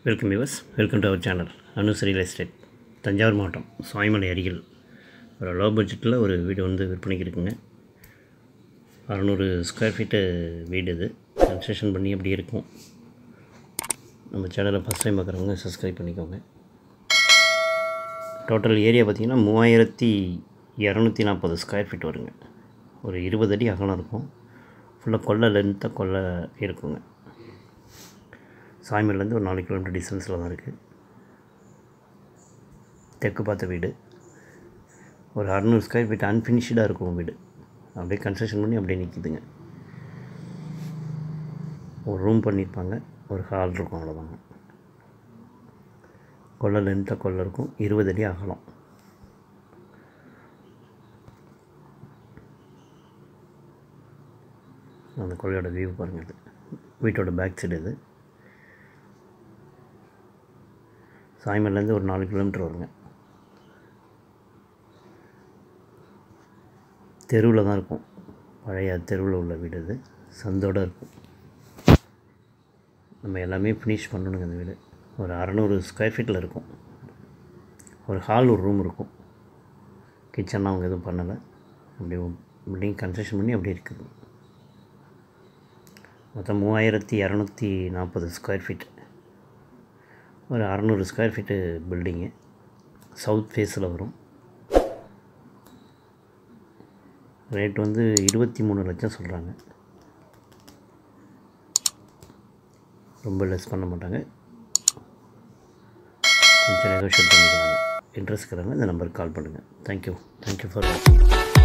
welcome yours welcome to our channel Anu's real estate Thanjavur மாவட்டம் சுவாமிமலை அருகில் ஒரு லோ பட்ஜெட்டில் ஒரு வீடு வந்து விற்பனைக்கு இருக்குங்க அறநூறு ஸ்கொயர் ஃபீட்டு வீடு இது கன்ஸ்ட்ரக்ஷன் பண்ணி அப்படி இருக்கும் நம்ம சேனலை ஃபஸ்ட் டைம் பார்க்குறவங்க சப்ஸ்கிரைப் பண்ணிக்கோங்க டோட்டல் ஏரியா பார்த்திங்கன்னா மூவாயிரத்தி இரநூத்தி நாற்பது ஸ்கொயர் ஃபீட் வருங்க ஒரு இருபது அடி அகலம் இருக்கும் ஃபுல்லாக கொல்லை லென்த்தாக கொல்லை இருக்குங்க சாய்மல்லேருந்து ஒரு நாலு கிலோமீட்டர் டிஸ்டன்ஸில் தான் இருக்குது தெற்கு பார்த்த வீடு ஒரு அறநூறு ஸ்கொயர் ஃபீட் அன்ஃபினிஷ்டாக இருக்கும் வீடு அப்படியே கன்ஸ்ட்ரக்ஷன் பண்ணி அப்படியே நிற்கிதுங்க ஒரு ரூம் பண்ணியிருப்பாங்க ஒரு ஹால் இருக்கும் அவ்வளோதாங்க கொல்லை லென்த்தாக கொல்லை இருக்கும் இருபது அடி அகலம் அந்த கொள்ளையோட வியூ பாருங்கள் இது வீட்டோட பேக் சைடு இது சாய்மல்லேருந்து ஒரு நாலு கிலோமீட்டர் வருங்க தெருவில் தான் இருக்கும் பழைய தெருவில் உள்ள வீடு இது சந்தோடு இருக்கும் நம்ம எல்லாமே ஃபினிஷ் பண்ணணுங்க இந்த வீடு ஒரு அறநூறு ஸ்கொயர் ஃபீட்டில் இருக்கும் ஒரு ஹால் ஒரு ரூம் இருக்கும் கிச்சன்லாம் அவங்க எதுவும் பண்ணலை அப்படியே பில்டிங் கன்ஸ்ட்ரக்ஷன் பண்ணி அப்படியே இருக்குது மொத்தம் மூவாயிரத்தி இரநூத்தி நாற்பது ஸ்கொயர் ஃபீட் ஒரு அறநூறு ஸ்கொயர் ஃபீட்டு பில்டிங்கு சவுத் ஃபேஸில் வரும் ரேட் வந்து இருபத்தி மூணு லட்சம் சொல்கிறாங்க ரொம்ப லெஸ் பண்ண மாட்டாங்க கொஞ்சம் நெகோஷியேட் பண்ணிக்கிறாங்க இன்ட்ரெஸ்ட் இருக்கிறவங்க இந்த நம்பருக்கு கால் பண்ணுங்கள் தேங்க்யூ தேங்க்யூ ஃபார் வாட்சிங்